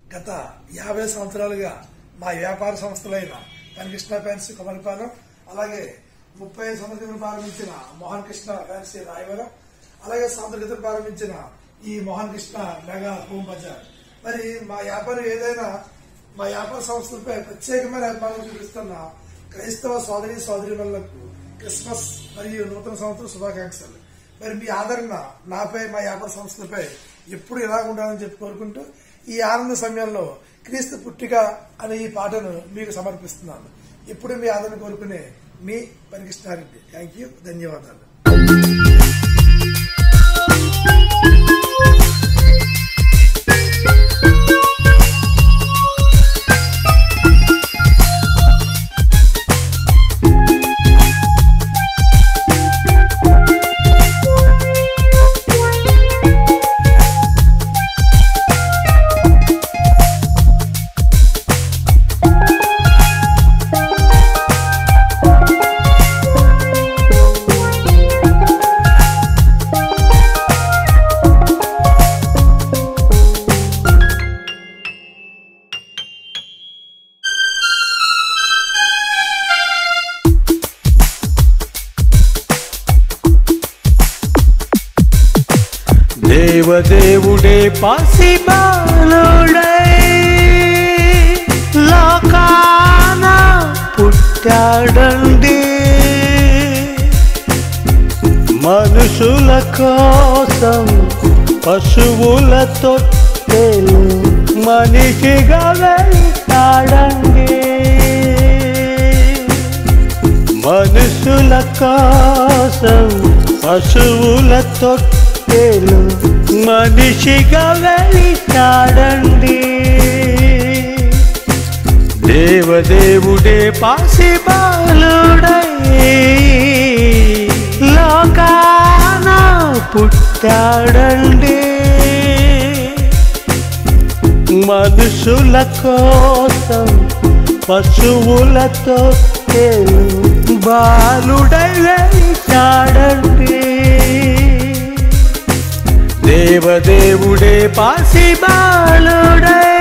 గత యాభై సంవత్సరాలుగా మా వ్యాపార సంస్థలైన కనికృష్ణ ఫ్యాన్సీ కుమరిపాలెం అలాగే ముప్పై ఐదు సంవత్సరాలు ప్రారంభించిన మోహన్ కృష్ణ ఫ్యాన్సీ రాయవరం అలాగే సంవత్సరం క్రితం ప్రారంభించిన ఈ మోహన్ కృష్ణ మెగా హోమ్ బజార్ మరి మా వ్యాపారం ఏదైనా మా వ్యాపార సంస్థలపై ప్రత్యేకమైన అభిమానం చూపిస్తున్న క్రైస్తవ సోదరి సోదరిమణులకు క్రిస్మస్ మరియు నూతన సంవత్సర శుభాకాంక్షలు మరి మీ ఆదరణ నాపై మా వ్యాపార సంస్థలపై ఎప్పుడు ఇలా ఉండాలని చెప్పి కోరుకుంటూ ఈ ఆనంద సమయంలో క్రీస్తు పుట్టిక అనే ఈ పాటను మీకు సమర్పిస్తున్నాను ఇప్పుడు మీ ఆదరణ కోరుకునే మీ పనికృష్ణారెడ్డి థ్యాంక్ యూ ధన్యవాదాలు దేవదేవుడే పాసిబాలుడై లోకాన పుట్టాడండి మనుషుల కోసం పశువుల తొట్టెలు మనిషిగా వెళ్తాడండి మనుషుల కోసం పశువుల తొట్టెలు మనిషిగా వెళ్తాడండి దేవదేవుడే పాసిబాలుడై లోకాన పుట్టాడండి మనుషుల కోసం పశువులతో బాలుడై వెళ్తాడండి దేవదేవుడే పాసి బాలుడై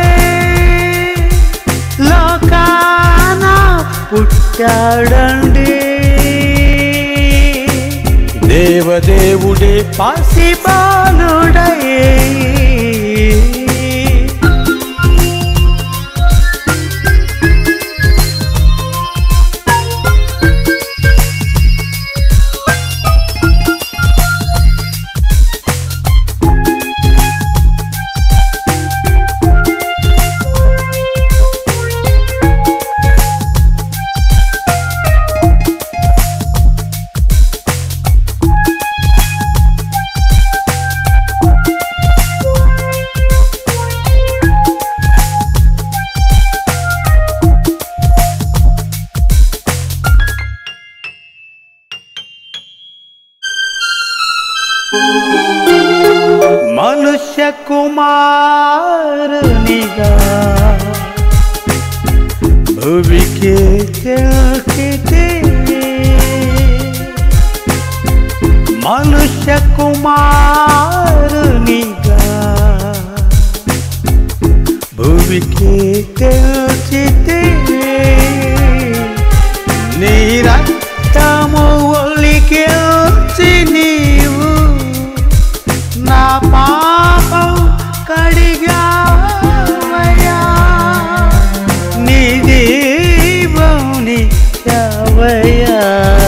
లోకాన పుట్టాడండి దేవదేవుడే పాసి బాలుడై మనుష్య కుమారునిగా భువికి తెలిసితే మనుష్య కుమారునిగా భువికి తెలిసితే నీ రక్తము ఒలికి నీవు నా పాపం కడిగావయ్యా నీ దీపం నిత్యవయ్యా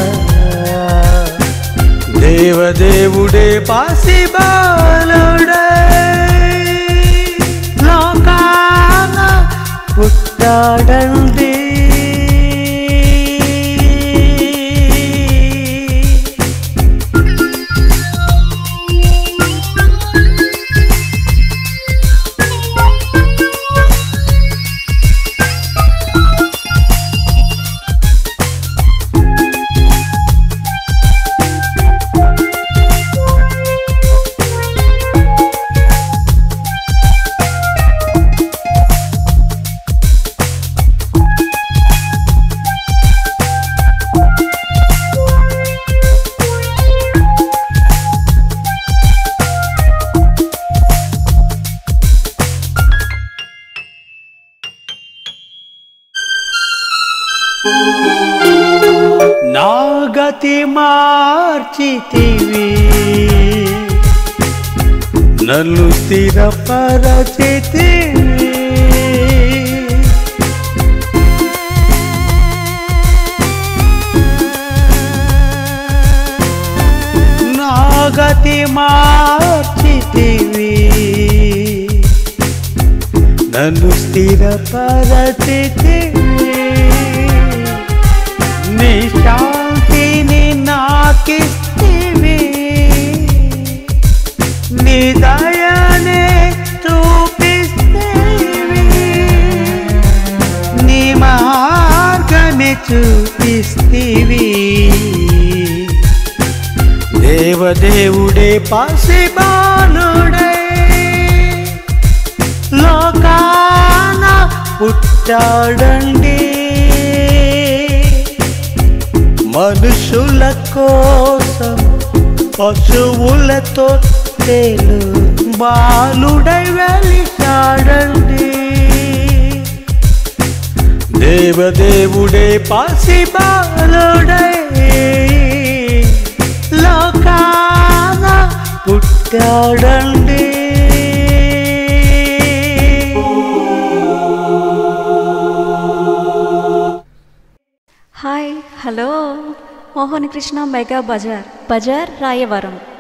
దేవదేవుడే పాసి బాలుడై లోకాన పుట్టాడండి గతి మార్చితివి నన్ను స్థిరపరచితివి నా గతి మార్చితివి నన్ను స్థిరపరచితివి నీ శాంతిని నాకిస్తివి నీ దయనే చూపిస్తేవి నీ మార్గమే చూపిస్తీవి దేవదేవుడే పాసిబాలుడే లోకాన పుట్టాడండి మనుషుల కోసం పశువులతో తేలు బాలుడై వెలిచాడండి దేవదేవుడే పాసి బాలుడై లోకాన పుట్టాడండి hi hello Mohan Krishna mega Bazar Bazar Rayavaram